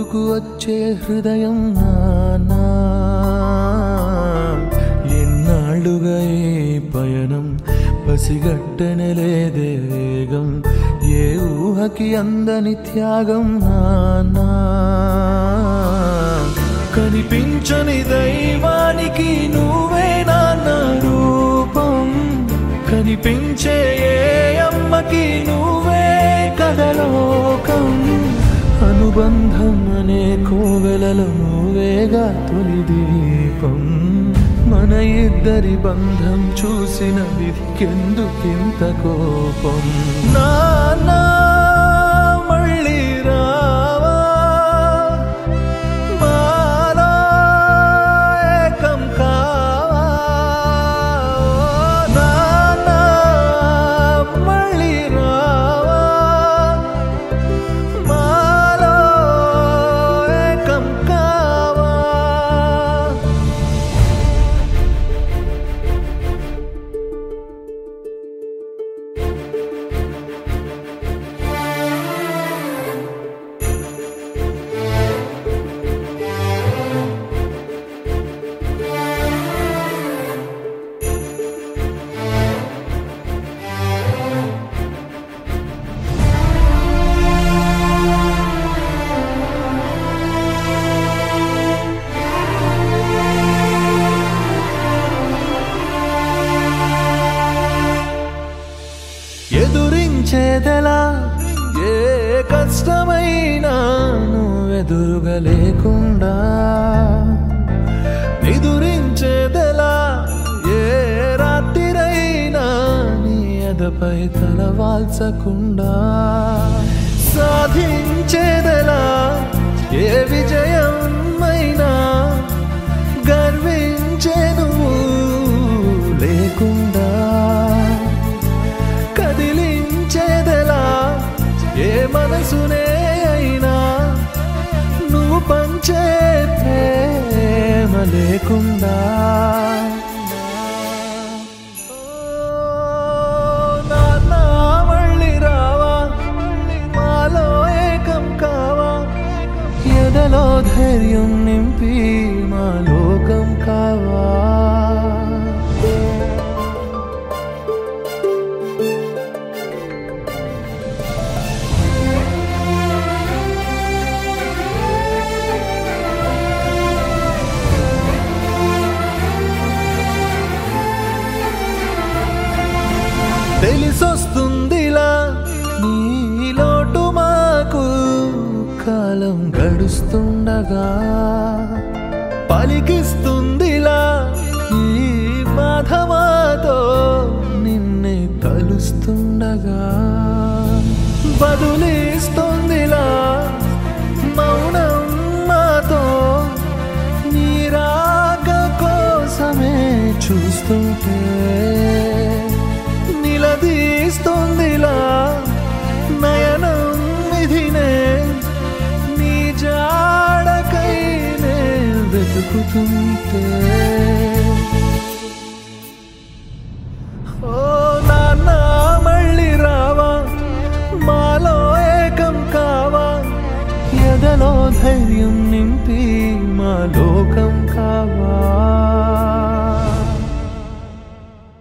కొట్టుకు వచ్చే హృదయం నానా ఎన్నాళ్ళుగా ఈ పయనం పసిగట్టనలేదే వేగం ఏ ఊహకి అందని త్యాగం నానా కనిపించని దైవానికి నువ్వే నాన్న రూపం కనిపించే ఏ అమ్మకి నువ్వే కదలోకం అనుబంధం అనే కోవెలలో నువ్వేగా తొలి దీపం మన ఇద్దరి బంధం చూసిన వికెందుకింత కోపం నానా మళ్ళీ రావా మాలో ఏకం కావా నానా మళ్ళీ రావా మాలో ఏకం కావా ఎదురించేదెలా ఏ కష్టమైనా నువ్వెదురుగా లేకుండా ఎదురించేదెలా ఏ రాత్రిరైనా నీ ఎదపై తల వాల్చకుండా సాధించేదెలా ఏ విజయమైనా గర్వించే నువ్వు లేకుండా కదిలించేదెలా ఏ మనసునే అయినా నువ్వు పంచే ప్రేమ లేకుండా నాన్న మళ్ళీ రావా మాలో ఏకం కావా ఎదలో ధైర్యం నింపి మా లోకం కావా తెలిసొస్తుందిలా నీ లోటు మాకు కాలం గడుస్తుండగా పలికిస్తుందిలా ఈ బాధ మాతో నిన్నే తలుస్తుండగా బదులిస్తుందిలా మౌనం మాతో నీ రాక కోసమే చూస్తుంటే నిలదీస్తుందిలా నయనం విధినే నీ జాడకైనే వెతుకుతుంటే ఓ నాన్న మళ్ళీ రావా మాలో ఏకం కావా ఎదలో ధైర్యం నింపి మాలో